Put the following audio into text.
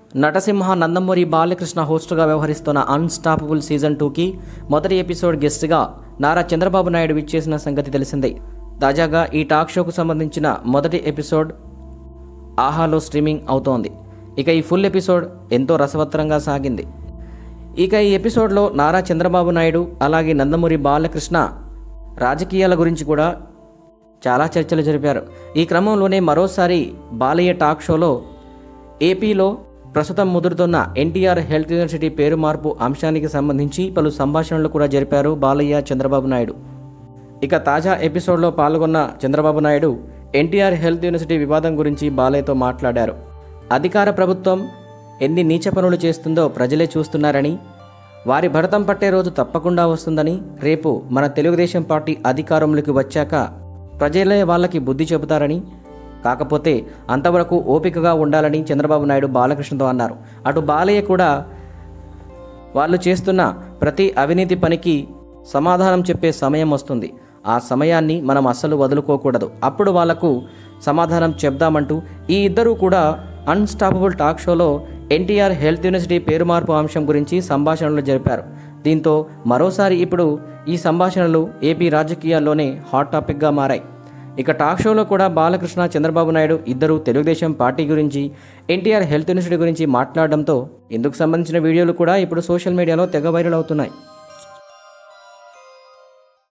నటసింహ నందమూరి బాలకృష్ణ హోస్టుగా వ్యవహరిస్తున్న unstoppable season టూకి మొదటి ఎపిసోడ్ గెస్ట్గా నారా చంద్రబాబు నాయుడు విచ్చేసిన సంగతి తెలిసిందే తాజాగా ఈ టాక్ షోకు సంబంధించిన మొదటి ఎపిసోడ్ ఆహాలో స్ట్రీమింగ్ అవుతోంది ఇక ఈ ఫుల్ ఎపిసోడ్ ఎంతో రసవత్తరంగా సాగింది ఇక ఈ ఎపిసోడ్లో నారా చంద్రబాబు నాయుడు అలాగే నందమూరి బాలకృష్ణ రాజకీయాల గురించి కూడా చాలా చర్చలు జరిపారు ఈ క్రమంలోనే మరోసారి బాలయ్య టాక్ షోలో ఏపీలో ప్రస్తుతం ముదురుతున్న ఎన్టీఆర్ హెల్త్ యూనివర్సిటీ పేరు మార్పు అంశానికి సంబంధించి పలు సంభాషణలు కూడా జరిపారు బాలయ్య చంద్రబాబు నాయుడు ఇక తాజా ఎపిసోడ్లో పాల్గొన్న Chandrababu Naidu NTR health university వివాదం గురించి బాలయ్యతో మాట్లాడారు అధికార ప్రభుత్వం ఎన్ని నీచ పనులు చేస్తుందో ప్రజలే చూస్తున్నారని వారి భరతం పట్టే రోజు తప్పకుండా వస్తుందని రేపు మన తెలుగుదేశం పార్టీ అధికారంలోకి వచ్చాక ప్రజలే వాళ్ళకి బుద్ధి చెబుతారని కాకపోతే అంతవరకు ఓపికగా ఉండాలని చంద్రబాబు నాయుడు బాలకృష్ణతో అన్నారు అటు బాలయ్య కూడా వాళ్ళు చేస్తున్న ప్రతి అవినీతి పనికి సమాధానం చెప్పే సమయం వస్తుంది ఆ సమయాన్ని మనం అస్సలు వదులుకోకూడదు అప్పుడు వాళ్లకు సమాధానం చెప్దామంటూ ఈ ఇద్దరూ కూడా అన్స్టాపబుల్ టాక్ షోలో ఎన్టీఆర్ హెల్త్ యూనివర్సిటీ పేరు మార్పు అంశం గురించి సంభాషణలు జరిపారు దీంతో మరోసారి ఇప్పుడు ఈ సంభాషణలు ఏపీ రాజకీయాల్లోనే హాట్ టాపిక్గా మారాయి ఇక టాక్ షోలో కూడా బాలకృష్ణ చంద్రబాబు నాయుడు ఇద్దరు తెలుగుదేశం పార్టీ గురించి ఎన్టీఆర్ హెల్త్ యూనివర్సిటీ గురించి మాట్లాడడంతో ఇందుకు సంబంధించిన వీడియోలు కూడా ఇప్పుడు సోషల్ మీడియాలో తెగ వైరల్ అవుతున్నాయి